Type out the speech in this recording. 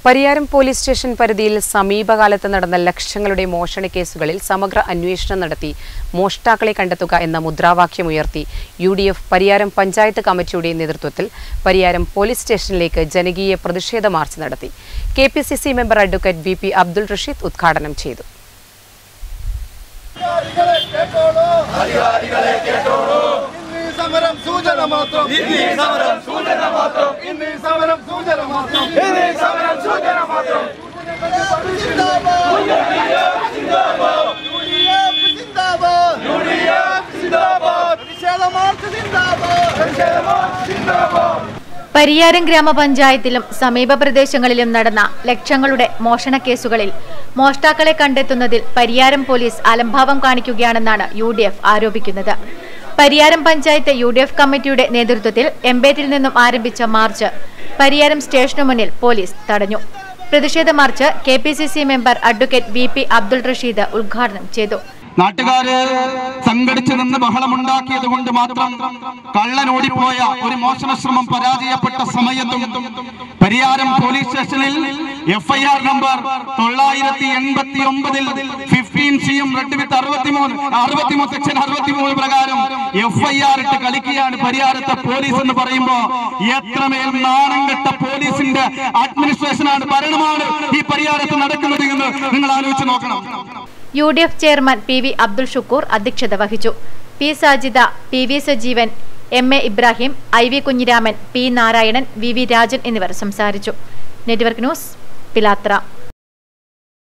Pariyaram police station പരിധിയിൽ സമീപകാലത്ത് നടന്ന ലക്ഷങ്ങളുടെ മോഷണ കേസുകളിൽ സമഗ്ര അന്വേഷണം നടത്തി മോഷ്ടാക്കളെ കണ്ടെത്തുക എന്ന മുദ്രാവാക്യമുയർത്തി U D F Pariyaram panchayat കമ്മിറ്റിയുടെ നേതൃത്വത്തിൽ പരിയാരം പോലീസ് സ്റ്റേഷനിലേക്ക് ജനകീയ പ്രതിഷേധ മാർച്ച് നടത്തി K P C C member advocate V P Abdul Rasheed ഉദ്ഘാടനം ചെയ്തു ഇന്ന് ഈ സമരം സൂചന മാത്രം ഇന്ന് ഈ സമരം സൂചന മാത്രം ഇന്ന് ഈ സമരം സൂചന മാത്രം ഇന്ന് ഈ സമരം സൂചന മാത്രം പരിയാരം ഗ്രാമപഞ്ചായത്തിലും സമീപ പ്രദേശങ്ങളിലും നടന്ന ലക്ഷങ്ങളുടെ മോഷണ കേസുകളിൽ മോഷ്ടാക്കളെ കണ്ടെത്തുന്നതിൽ പരിയാരം പോലീസ് അലംഭാവം കാണിക്കുകയാണെന്നാണ് യു ഡി എഫ് ആരോപിക്കുന്നത് Pariyaram panchayat U D F കമ്മിറ്റിയുടെ നേതൃത്വത്തിൽ എംബേറ്റിൽ നിന്നും ആരംഭിച്ച മാർച്ച് പരിയാരം സ്റ്റേഷനു മുന്നിൽ പോലീസ് തടഞ്ഞു പ്രതിഷേധ march K P C C member advocate V P Abdul Rasheed ഉദ്ഘാടനം ചെയ്തു നാട്ടുകാര് സംഘടിച്ചു നിന്ന് ബഹളമുണ്ടാക്കിയത് കൊണ്ട് മാത്രം കള്ളനോടിപ്പോയ ഒരു മോഷണ ശ്രമം പരാജയപ്പെട്ട സമയത്തും പരിയാരം പോലീസ് സ്റ്റേഷനിൽ എഫ്ഐആർ നമ്പർ തൊള്ളായിരത്തി എൺപത്തി ഒമ്പതിൽ ഫിഫ്റ്റീൻ സിയും റെഡ് വിത്ത് അറുപത്തിമൂന്ന് അറുപത്തിമൂന്ന് സെക്ഷൻ അറുപത്തിമൂന്ന് പ്രകാരം എഫ്ഐആർ ഇട്ട് കളിക്കുകയാണ് പരിയാരത്തെ പോലീസ് എന്ന് പറയുമ്പോ എത്രമേൽ നാണം കെട്ട പോലീസിന്റെ അഡ്മിനിസ്ട്രേഷനാണ് ഭരണമാണ് ഈ പരിയാരത്ത് നടക്കുന്നത് എന്ന് നിങ്ങൾ ആലോചിച്ച് നോക്കണം U D F chairman P V Abdul Shukkur അധ്യക്ഷത വഹിച്ചു P Sajida P V Sajeevan M A Ibrahim I V Kunhiraman P Narayanan V V Rajan എന്നിവർ സംസാരിച്ചു നെറ്റ്വർക്ക് ന്യൂസ് പിലാത്ര